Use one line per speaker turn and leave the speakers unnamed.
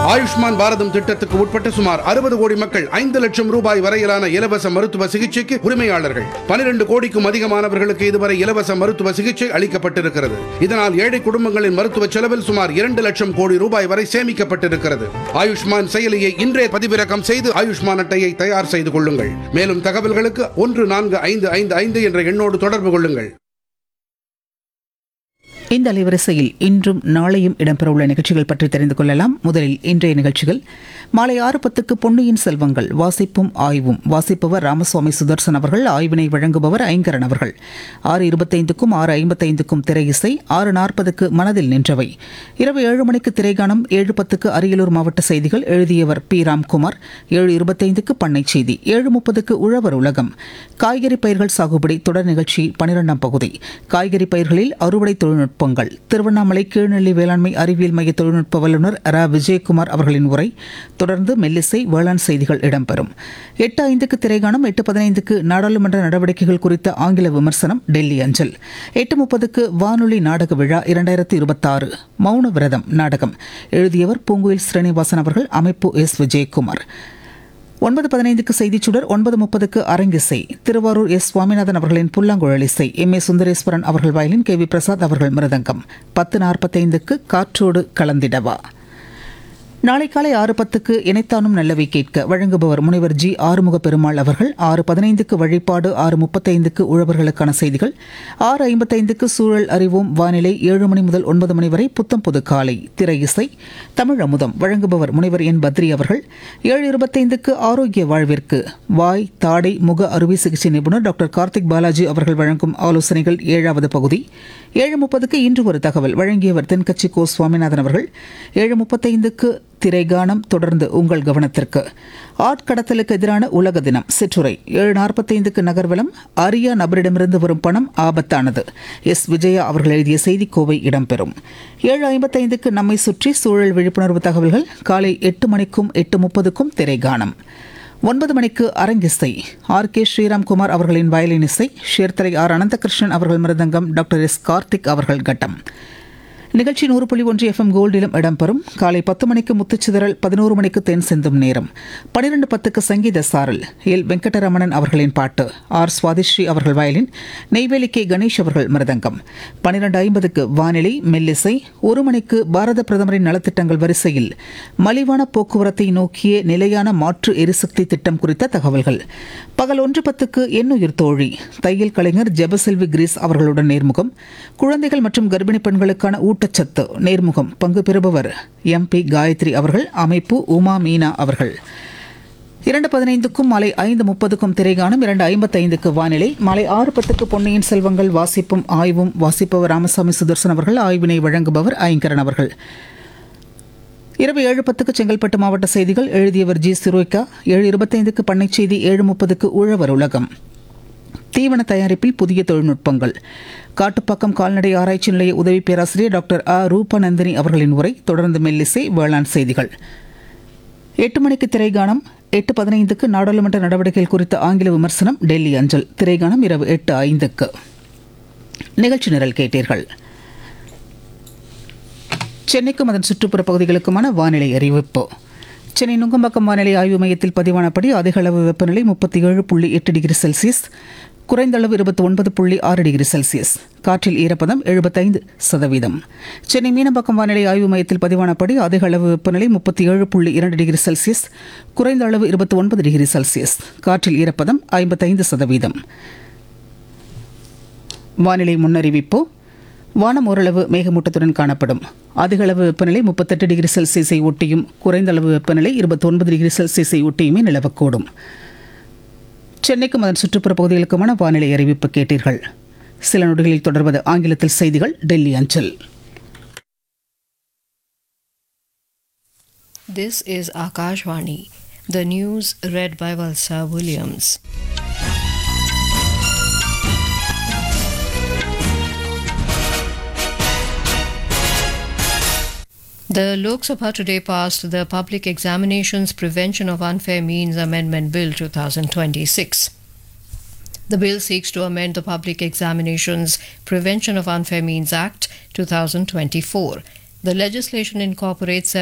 ஆயுஷ்மான் பாரதம் திட்டத்துக்கு உட்பட்ட சுமார் அறுபது கோடி மக்கள் ஐந்து லட்சம் ரூபாய் வரையிலான இலவச மருத்துவ சிகிச்சைக்கு உரிமையாளர்கள் பனிரெண்டு கோடிக்கும் அதிகமானவர்களுக்கு இதுவரை இலவச மருத்துவ சிகிச்சை அளிக்கப்பட்டிருக்கிறது இதனால் ஏழை குடும்பங்களின் மருத்துவ செலவில் சுமார் இரண்டு லட்சம் கோடி ரூபாய் வரை சேமிக்கப்பட்டிருக்கிறது ஆயுஷ்மான் செயலியை இன்றே பதிவிறக்கம் செய்து ஆயுஷ்மான் அட்டையை தயார் செய்து கொள்ளுங்கள் மேலும் தகவல்களுக்கு ஒன்று நான்கு ஐந்து ஐந்து ஐந்து என்ற எண்ணோடு தொடர்பு கொள்ளுங்கள்
இந்த அலைவரிசையில் இன்றும் நாளையும் இடம்பெறவுள்ள நிகழ்ச்சிகள் பற்றி தெரிந்து கொள்ளலாம் முதலில் இன்றைய நிகழ்ச்சிகள் மாலை ஆறு பத்துக்கு பொன்னியின் செல்வங்கள் வாசிப்பும் ஆய்வும் வாசிப்பவர் ராமசுவாமி சுதர்சன் அவர்கள் ஆய்வினை வழங்குபவர் ஐங்கரன் அவர்கள் ஆறு இருபத்தைந்துக்கும் ஆறு ஐம்பத்தைந்துக்கும் திரை இசை ஆறு நாற்பதுக்கு மனதில் நின்றவை இரவு ஏழு மணிக்கு திரைகாணம் ஏழு பத்துக்கு அரியலூர் மாவட்ட செய்திகள் எழுதியவர் பி ராம்குமார் ஏழு இருபத்தைந்துக்கு பண்ணை செய்தி ஏழு முப்பதுக்கு உழவர் உலகம் காய்கறி பயிர்கள் சாகுபடி தொடர் நிகழ்ச்சி பனிரெண்டாம் பகுதி காய்கறி பயிர்களில் அறுவடை தொழில்நுட்பங்கள் திருவண்ணாமலை கீழ்நெல்லி வேளாண்மை அறிவியல் மைய தொழில்நுட்ப வல்லுநர் ர விஜயகுமார் அவர்களின் உரை தொடர்ந்து மெல்லிசை வேளாண் செய்திகள் இடம்பெறும் எட்டு ஐந்துக்கு திரைகாணம் எட்டு பதினைந்துக்கு நாடாளுமன்ற நடவடிக்கைகள் குறித்த ஆங்கில விமர்சனம் டெல்லி அஞ்சல் எட்டு முப்பதுக்கு வானொலி நாடக விழா இரண்டாயிரத்தி இருபத்தாறு மௌன விரதம் நாடகம் எழுதியவர் பூங்குயில் ஸ்ரீனிவாசன் அவர்கள் அமைப்பு எஸ் விஜயகுமார் ஒன்பது பதினைந்துக்கு செய்திச் சுடர் ஒன்பது முப்பதுக்கு அரங்கிசை திருவாரூர் எஸ் சுவாமிநாதன் அவர்களின் புல்லாங்குழல் இசை எம் ஏ சுந்தரேஸ்வரன் அவர்கள் வயலின் கே வி பிரசாத் அவர்கள் மிருதங்கம் பத்து நாற்பத்தைந்துக்கு காற்றோடு கலந்திடவா நாளை காலை ஆறு பத்துக்கு இணைத்தானும் நல்லவை கேட்க வழங்குபவர் முனைவர் ஜி ஆறுமுக பெருமாள் அவர்கள் ஆறு பதினைந்துக்கு வழிபாடு ஆறு முப்பத்தைந்துக்கு உழவர்களுக்கான செய்திகள் ஆறு ஐம்பத்தைந்துக்கு சூழல் அறிவோம் வானிலை ஏழு மணி முதல் ஒன்பது மணி வரை புத்தம் புது காலை திரை இசை தமிழ் அமுதம் வழங்குபவர் முனைவர் என் பத்ரி அவர்கள் ஏழு இருபத்தைந்துக்கு ஆரோக்கிய வாழ்விற்கு வாய் தாடை முக அறுவை சிகிச்சை நிபுணர் டாக்டர் கார்த்திக் பாலாஜி அவர்கள் வழங்கும் ஆலோசனைகள் ஏழாவது பகுதி ஏழு முப்பதுக்கு இன்று ஒரு தகவல் வழங்கியவர் தென்கட்சி கோ சுவாமிநாதன் அவர்கள் ஏழு முப்பத்தைந்துக்கு திரைகானம் தொடர்ந்து உங்கள் கவனத்திற்கு ஆட்கடத்தலுக்கு எதிரான உலக தினம் சிற்றுரை ஏழு நாற்பத்தைந்துக்கு நகர்வலம் அரியா நபரிடமிருந்து வரும் பணம் ஆபத்தானது எஸ் விஜயா அவர்கள் எழுதிய செய்திக்கோவை இடம்பெறும் ஏழு ஐம்பத்தைந்துக்கு நம்மை சுற்றி சூழல் விழிப்புணர்வு தகவல்கள் காலை எட்டு மணிக்கும் எட்டு முப்பதுக்கும் திரைகானம் ஒன்பது மணிக்கு அரங்கிசை ஆர் கே ஸ்ரீராம்குமார் அவர்களின் வயலின் இசை ஷேர்தலை ஆர் அனந்தகிருஷ்ணன் அவர்கள் மிருதங்கம் டாக்டர் எஸ் கார்த்திக் அவர்கள் கட்டம் நிகழ்ச்சி நூறு புள்ளி ஒன்று எஃப்எம் கோல்டிலும் இடம்பெறும் காலை பத்து மணிக்கு முத்துச்சிதறல் பதினோரு மணிக்கு தென் செந்தும் நேரம் பனிரெண்டு பத்துக்கு சங்கீத சாரல் எல் வெங்கடரமணன் அவர்களின் பாட்டு ஆர் சுவாதிஸ்ரீ அவர்கள் வயலின் நெய்வேலி கே கணேஷ் அவர்கள் மிருதங்கம் பனிரெண்டு ஐம்பதுக்கு வானிலை மெல்லிசை ஒரு மணிக்கு பாரத பிரதமரின் நலத்திட்டங்கள் வரிசையில் மலிவான போக்குவரத்தை நோக்கிய நிலையான மாற்று எரிசக்தி திட்டம் குறித்த தகவல்கள் பகல் ஒன்று பத்துக்கு எண்ணுயிர் தோழி தையல் கலைஞர் ஜெபசெல்வி கிரீஸ் அவர்களுடன் நேர்முகம் குழந்தைகள் மற்றும் கர்ப்பிணி பெண்களுக்கான ஊட்டச்சத்து நேர்முகம் பங்கு பெறுபவர் எம் பி காயத்ரி அவர்கள் அமைப்பு உமா மீனா அவர்கள் இரண்டு பதினைந்துக்கும் மாலை ஐந்து முப்பதுக்கும் திரைகாணும் இரண்டு ஐம்பத்தைந்துக்கு வானிலை மாலை ஆறு பத்துக்கு பொன்னியின் செல்வங்கள் வாசிப்பும் ஆய்வும் வாசிப்பவர் ராமசாமி சுதர்சன் அவர்கள் ஆய்வினை வழங்குபவர் ஐங்கரன் அவர்கள் இரவு ஏழு பத்துக்கு செங்கல்பட்டு மாவட்ட செய்திகள் எழுதியவர் ஜி சிரோய்கா ஏழு இருபத்தைந்துக்கு பண்ணை செய்தி ஏழு முப்பதுக்கு உழவர் உலகம் தீவன தயாரிப்பில் புதிய தொழில்நுட்பங்கள் காட்டுப்பாக்கம் கால்நடை ஆராய்ச்சி நிலைய உதவி பேராசிரியர் டாக்டர் ஆ ரூபநந்தினி அவர்களின் உரை தொடர்ந்து மெல்லிசை வேளாண் செய்திகள் எட்டு மணிக்கு திரைகானம் எட்டு பதினைந்துக்கு நாடாளுமன்ற நடவடிக்கைகள் குறித்த ஆங்கில விமர்சனம் டெல்லி அஞ்சல் திரைகானம் இரவு எட்டு ஐந்துக்கு நிகழ்ச்சி நிரல் கேட்டீர்கள் சென்னைக்கும் அதன் சுற்றுப்புற பகுதிகளுக்குமான வானிலை அறிவிப்பு சென்னை நுங்கம்பாக்கம் வானிலை ஆய்வு மையத்தில் பதிவானபடி அதிக அளவு வெப்பநிலை முப்பத்தி ஏழு புள்ளி எட்டு டிகிரி செல்சியஸ் குறைந்த அளவு இருபத்தி ஒன்பது புள்ளி ஆறு டிகிரி செல்சியஸ் காற்றில் ஈரப்பதம் எழுபத்தைந்து சதவீதம் சென்னை மீனம்பாக்கம் வானிலை ஆய்வு மையத்தில் பதிவானபடி அதிக அளவு வெப்பநிலை முப்பத்தி ஏழு புள்ளி இரண்டு டிகிரி செல்சியஸ் குறைந்த அளவு இருபத்தி ஒன்பது டிகிரி செல்சியஸ் காற்றில் ஈரப்பதம் ஐம்பத்தைந்து சதவீதம் வானிலை முன்னறிவிப்பு வானம் ஓரளவு மேகமூட்டத்துடன் காணப்படும் அதிக அளவு வெப்பநிலை முப்பத்தெட்டு டிகிரி செல்சியஸை ஒட்டியும் குறைந்த அளவு வெப்பநிலை இருபத்தொன்பது டிகிரி செல்சியஸை ஒட்டியுமே நிலவக்கூடும் சென்னைக்கும் அதன் சுற்றுப்புற பகுதிகளுக்குமான வானிலை அறிவிப்பு கேட்டீர்கள் சில நொடிகளில் தொடர்வது ஆங்கிலத்தில் செய்திகள் டெல்லி அஞ்சல்
This is Akashvani, the news read by Valsa Williams. The Lok Sabha today passed the Public Examinations Prevention of Unfair Means Amendment Bill 2026. The bill seeks to amend the Public Examinations Prevention of Unfair Means Act 2024. The legislation incorporates